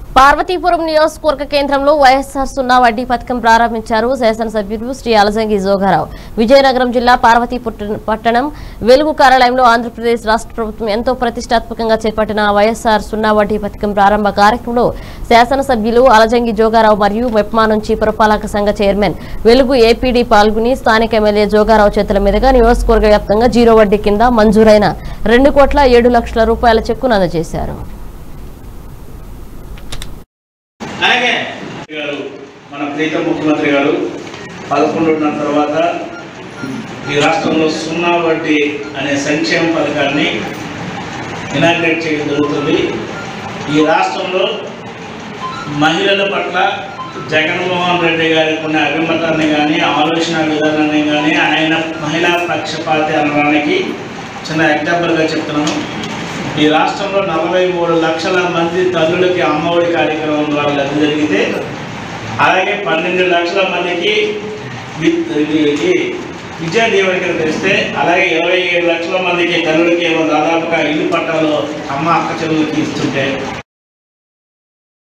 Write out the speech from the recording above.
పార్వతీపురం నియోజకవర్గ కేంద్రంలో వైఎస్ఆర్ సున్నా వడ్డీ పథకం ప్రారంభించారు శాసనసభ్యులు శ్రీ అలజంగి జోగారావు విజయనగరం జిల్లా పార్వతీపుట్ట- పట్టణం వెలుగు కార్యాలయంలో ఆంధ్రప్రదేశ్ రాష్ట్ర ప్రభుత్వం ఎంతో ప్రతిష్టాత్మకంగా చేపట్టిన వైఎస్ఆర్ సున్నా వడ్డీ పథకం ప్రారంభ కార్యక్రమంలో శాసనసభ్యులు అలజంగి జోగారావు మరియు మెప్మా నుంచి పురపాలక సంఘ చైర్మన్ వెలుగు ఏపీడీ పాల్గొని స్థానిక ఎమ్మెల్యే జోగారావు చేతుల మీదుగా నియోజకవర్గ వ్యాప్తంగా జీరో వడ్డీ కింద మంజూరైన రెండు కోట్ల ఏడు లక్షల రూపాయల చెక్కును అందజేశారు అలాగే గారు మన ప్రీతం ముఖ్యమంత్రి గారు పదకొండున్నర తర్వాత ఈ రాష్ట్రంలో సున్నా వడ్డీ అనే సంక్షేమ పథకాన్ని ఇనాగ్రేట్ చేయడం జరుగుతుంది ఈ రాష్ట్రంలో మహిళల పట్ల జగన్మోహన్ రెడ్డి గారికి ఉన్న అభిమతాన్ని కానీ ఆలోచన విధానాన్ని కానీ ఆయన మహిళా పక్షపాతి అనడానికి చిన్న ఎగ్జాంపుల్గా చెప్తున్నాను ఈ రాష్ట్రంలో నలభై మూడు లక్షల మంది తల్లులకి అమ్మఒడి కార్యక్రమం ద్వారా లబ్ధి జరిగితే అలాగే పన్నెండు లక్షల మందికి వి- ఇది- ఇది విద్యా దీవెన తెస్తే అలాగే ఇరవై ఏడు లక్షల మందికి తల్లులకి ఏమో దాదాపుగా ఇల్లు పట్టాలు అమ్మ అక్క చెల్లెలకి ఇస్తుంటే